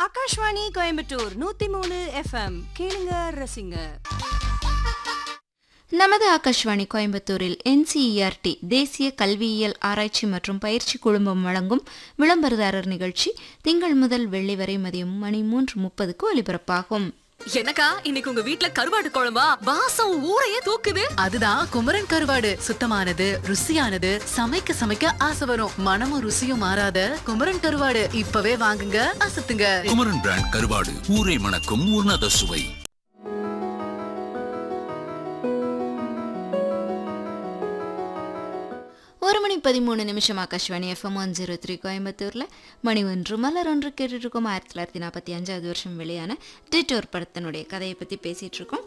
ஆகாஷ்வாணி கோயம்புத்தூர் நூத்தி மூணு எஃப்எம் கேளுங்க ரசிங்க நமது ஆகாஷ்வாணி கோயம்புத்தூரில் என்சிஇஆர்டி தேசிய கல்வியியல் ஆராய்ச்சி மற்றும் பயிற்சி குழுமம் வழங்கும் விளம்பரதாரர் நிகழ்ச்சி திங்கள் முதல் வெள்ளி வரை மதியம் மணி மூன்று முப்பதுக்கு ஒலிபரப்பாகும் எனக்கா இன்னைக்கு உங்க வீட்ல கருவாடு குழம்பா வாசம் ஊரையே தூக்குது அதுதான் குமரன் கருவாடு சுத்தமானது ருசியானது சமைக்க சமைக்க ஆசை வரும் மனமும் ருசியும் மாறாத குமரன் கருவாடு இப்பவே வாங்குங்க அசத்துங்க குமரன் பிராண்ட் கருவாடு ஊரை மணக்கும் உன்னத சுவை ஒரு மணி பதிமூணு நிமிஷம் Akashvani FM one zero three கோயம்புத்தூரில் மணி ஒன்று மலர் ஒன்று கேட்டுட்டு இருக்கோம் ஆயிரத்தி தொள்ளாயிரத்தி நாற்பத்தி அஞ்சாவது வருஷம் வெளியான டிட்டோர் படத்தினுடைய கதையை பற்றி பேசிகிட்டு இருக்கோம்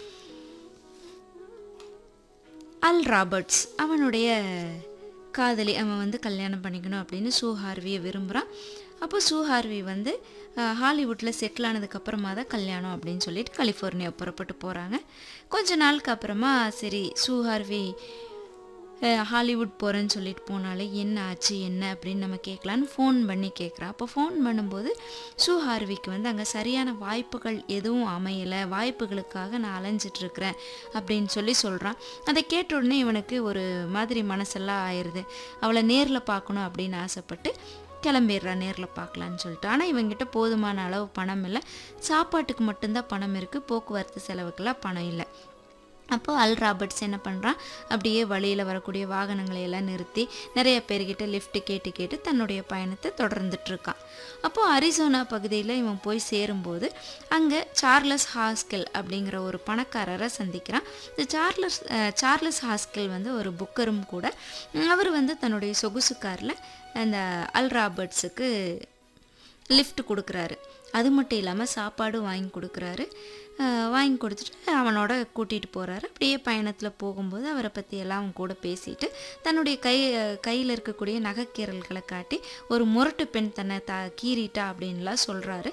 அல் ராபர்ட்ஸ் அவனுடைய காதலி அவன் வந்து கல்யாணம் பண்ணிக்கணும் அப்படின்னு சூ ஹார்வியை விரும்புகிறான் அப்போ சூ ஹார்வி வந்து அஹ், ஹாலிவுட்டில் செட்டில் ஆனதுக்கப்புறமா தான் கல்யாணம் அப்படின்னு சொல்லிட்டு கலிஃபோர்னியா புறப்பட்டு போகிறாங்க கொஞ்ச நாளுக்கு அப்புறமா சரி சூ ஹார்வி அஹ், ஹாலிவுட் போகிறேன்னு சொல்லிட்டு போனாலே என்ன ஆச்சு என்ன அப்படின்னு நம்ம கேட்கலான்னு ஃபோன் பண்ணி கேட்குறான் அப்போ ஃபோன் பண்ணும்போது சூ ஹார்விக்கு வந்து அங்கே சரியான வாய்ப்புகள் எதுவும் அமையலை வாய்ப்புகளுக்காக நான் அலைஞ்சிட்டு இருக்கிறேன் அப்படின்னு சொல்லி சொல்கிறான் அதை கேட்ட உடனே இவனுக்கு ஒரு மாதிரி மனசெல்லாம் ஆயிடுது அவளை நேரில் பார்க்கணும் அப்படின்னு ஆசைப்பட்டு கிளம்பிடுறான் நேரில் பார்க்கலான்னு சொல்லிட்டு ஆனால் இவங்கிட்ட போதுமான அளவு பணம் இல்லை சாப்பாட்டுக்கு மட்டும்தான் பணம் இருக்குது போக்குவரத்து செலவுக்கெல்லாம் பணம் இல்லை அப்போ அல் ராபர்ட்ஸ் என்ன பண்ணுறான் அப்படியே வழியில் வரக்கூடிய வாகனங்களை எல்லாம் நிறுத்தி நிறைய பேர்கிட்ட லிஃப்ட் கேட்டு கேட்டு தன்னுடைய பயணத்தை தொடர்ந்துட்டு இருக்கான் அப்போது அரிசோனா பகுதியில் இவன் போய் சேரும்போது அங்கே சார்லஸ் ஹாஸ்கெல் அப்படிங்கிற ஒரு பணக்காரரை சந்திக்கிறான் இந்த சார்லஸ் அஹ், சார்லஸ் ஹாஸ்கெல் வந்து ஒரு புக்கரும் கூட அவர் வந்து தன்னுடைய சொகுசு காரில் அந்த அல் ராபர்ட்ஸுக்கு லிஃப்ட் கொடுக்குறாரு அது மட்டும் இல்லாமல் சாப்பாடு வாங்கி கொடுக்குறாரு அஹ் வாங்கி கொடுத்துட்டு அவனோட கூட்டிகிட்டு போகிறாரு அப்படியே பயணத்தில் போகும்போது அவரை பற்றி எல்லாம் அவன் கூட பேசிட்டு தன்னுடைய கை கையில் இருக்கக்கூடிய நகைக்கீரல்களை காட்டி ஒரு முரட்டு பெண் தன்னை த கீறிட்டா அப்படின்லாம் சொல்கிறாரு